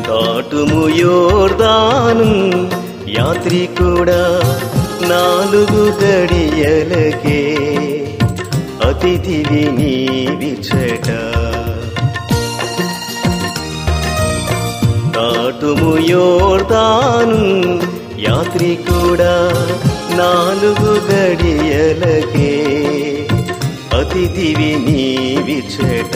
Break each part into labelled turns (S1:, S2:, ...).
S1: దాటుము యోర్దాను యాత్రికుడా నాలుగు గడియలకే అతిథివి నీవిచట దాటుము యోర్దాను యాత్రికుడా నాలుగు గడియలకే అతిథివి నీవిచట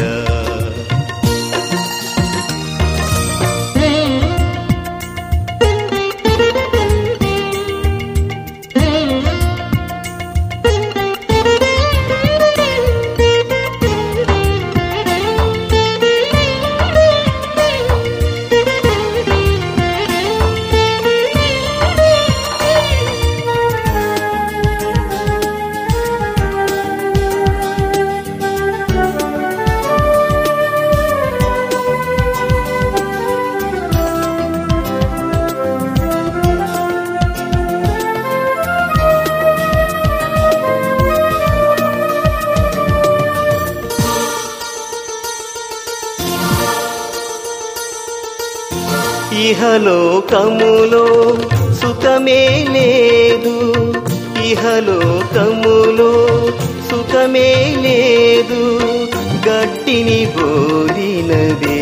S1: ఇహలోకములో సుఖమే లేదు ఇహలోకములో సుఖమే లేదు గట్టిని బోధినదే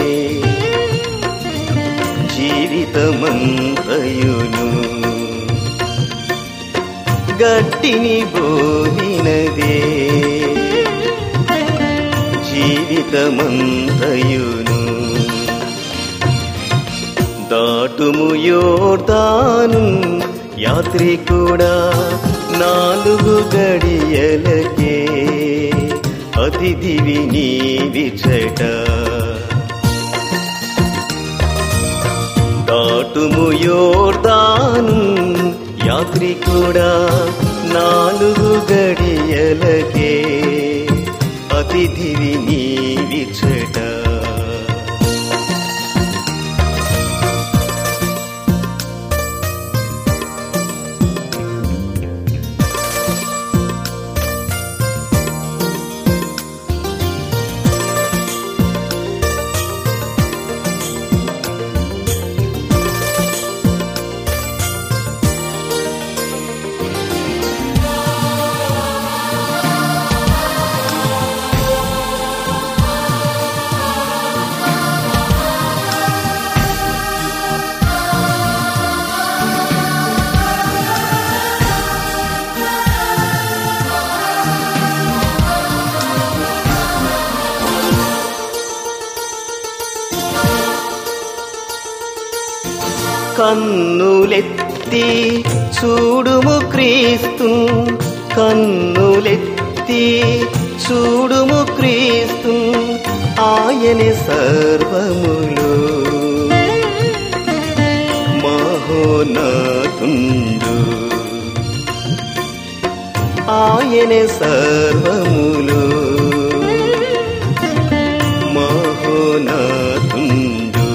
S1: జీవితమంతయును గట్టిని బోధినదే జీవితమంతయును దాటుము యోర్దాను యాత్రికుడా నాలుగు గడియలకే అతిథివి నీవిచట దాటుము యోర్దాను యాత్రికుడా నాలుగు గడియలకే అతిథివి నీవిచట కన్నులెత్తి చూడుము క్రీస్తు కన్నులెత్తి చూడుము క్రీస్తు ఆయని సర్వములు మహోనాతుండు ఆయనే సర్వములు మహోనాతుండు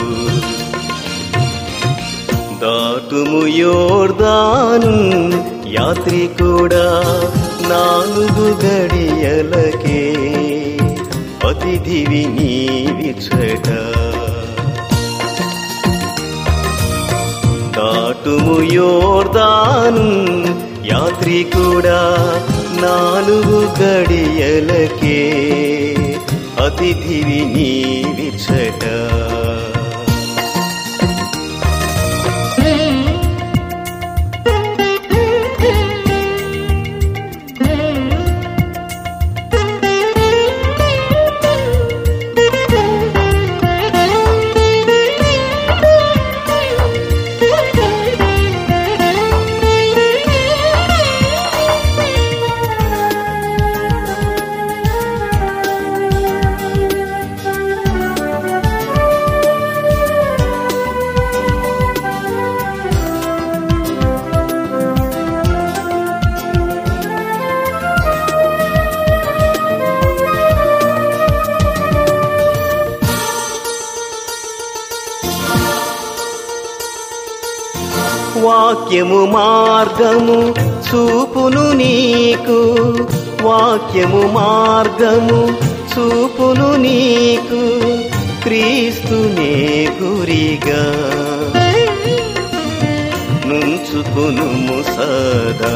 S1: దాటుము యోర్దాను యాత్రికుడా నాలుగు గడియలకే అతిథివి నీవిచట దాటుము యోర్దాను యాత్రికుడా నాలుగు గడియలకే అతిథివి నీవిచట వాక్యము మార్గము చూపును నీకు వాక్యము మార్గము చూపును నీకు క్రీస్తునే గురిగా నుంచుకును సదా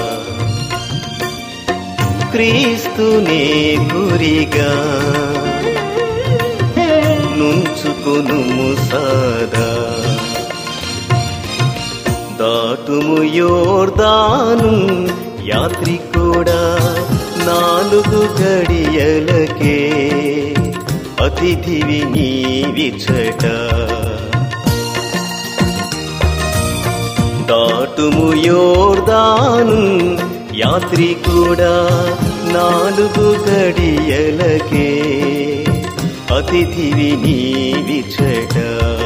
S1: క్రీస్తునే గురిగా నుంచుకును సదా దాటుము యోర్దాను యాత్రికుడా నాలుగు గడియలకే అతిథివి నీవిచట దాటుము యోర్దాను యాత్రికుడా నాలుగు గడియలకే అతిథివి నీవిచట